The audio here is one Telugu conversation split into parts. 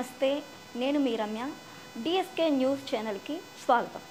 నమస్తే నేను మీ రమ్య డిఎస్కే న్యూస్ ఛానల్కి స్వాగతం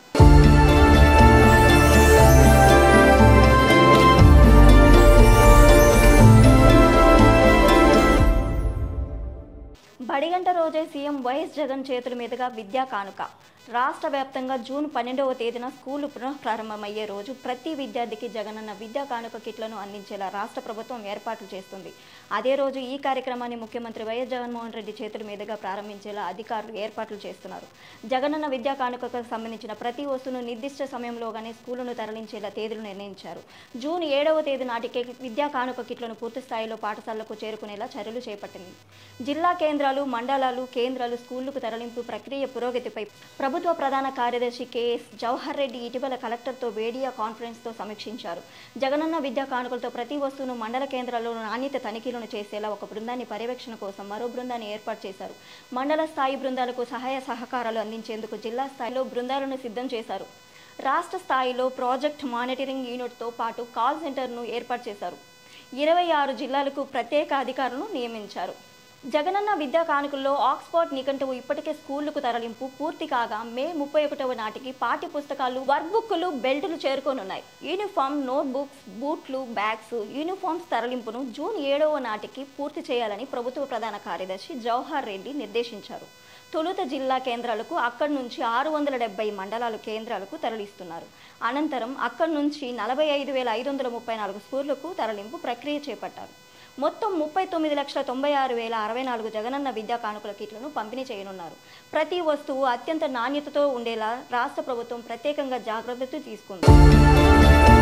బడిగంట రోజే సీఎం వైఎస్ జగన్ చేతుల మీదుగా విద్యా కానుక రాష్ట్ర వ్యాప్తంగా జూన్ పన్నెండవ తేదీన స్కూలు పునః ప్రారంభమయ్యే రోజు ప్రతి విద్యార్థికి జగనన్న విద్యా కానుక కిట్లను అందించేలా రాష్ట్ర ప్రభుత్వం ఏర్పాట్లు చేస్తుంది అదే రోజు ఈ కార్యక్రమాన్ని ముఖ్యమంత్రి వైఎస్ జగన్మోహన్ రెడ్డి చేతుల మీదుగా ప్రారంభించేలా అధికారులు ఏర్పాట్లు చేస్తున్నారు జగనన్న విద్యా కానుకకు సంబంధించిన ప్రతి వస్తువును నిర్దిష్ట సమయంలోగానే స్కూలును తరలించేలా తేదీలు నిర్ణయించారు జూన్ ఏడవ తేదీ నాటికే విద్యా కానుక కిట్లను పూర్తి స్థాయిలో పాఠశాలలకు చేరుకునేలా చర్యలు చేపట్టింది జిల్లా కేంద్రాలు మండలాలు కేంద్రాలు స్కూళ్లకు తరలింపు ప్రక్రియ పురోగతిపై ప్రభుత్వ ప్రధాన కార్యదర్శి కెఎస్ జవహర్ రెడ్డి ఇటీవల కలెక్టర్తో వీడియో కాన్ఫరెన్స్తో సమీక్షించారు జగనన్న విద్యా కానుకలతో ప్రతి వస్తువును మండల కేంద్రాల్లో నాణ్యత తనిఖీలను చేసేలా ఒక బృందాన్ని పర్యవేక్షణ కోసం మరో బృందాన్ని ఏర్పాటు చేశారు మండల స్థాయి బృందాలకు సహాయ సహకారాలు అందించేందుకు జిల్లా స్థాయిలో బృందాలను సిద్ధం చేశారు రాష్ట్ర స్థాయిలో ప్రాజెక్ట్ మానిటరింగ్ యూనిట్తో పాటు కాల్ సెంటర్ను ఏర్పాటు చేశారు ఇరవై ఆరు జిల్లాలకు ప్రత్యేక అధికారులను నియమించారు జగనన్న విద్యా కానుకల్లో ఆక్స్ఫర్డ్ నిఘంటువు ఇప్పటికే స్కూళ్లకు తరలింపు పూర్తి కాగా మే ముప్పై ఒకటవ నాటికి పాఠ్య పుస్తకాలు వర్క్బుక్లు బెల్టులు చేరుకోనున్నాయి యూనిఫామ్ నోట్బుక్స్ బూట్లు బ్యాగ్స్ యూనిఫామ్స్ తరలింపును జూన్ ఏడవ నాటికి పూర్తి చేయాలని ప్రభుత్వ ప్రధాన కార్యదర్శి జవహర్ రెడ్డి నిర్దేశించారు తొలుత జిల్లా కేంద్రాలకు అక్కడి నుంచి ఆరు వందల డెబ్బై మండలాలు కేంద్రాలకు తరలిస్తున్నారు అనంతరం అక్కడి నుంచి నలభై ఐదు వేల ఐదు వందల ముప్పై నాలుగు స్కూళ్లకు తరలింపు ప్రక్రియ చేపట్టారు మొత్తం ముప్పై తొమ్మిది లక్షల తొంభై ఆరు వేల అరవై నాలుగు జగనన్న విద్యా కానుకల కిట్లను పంపిణీ చేయనున్నారు ప్రతి వస్తువు అత్యంత నాణ్యతతో ఉండేలా రాష్ట్ర ప్రభుత్వం ప్రత్యేకంగా జాగ్రత్తలు తీసుకుంది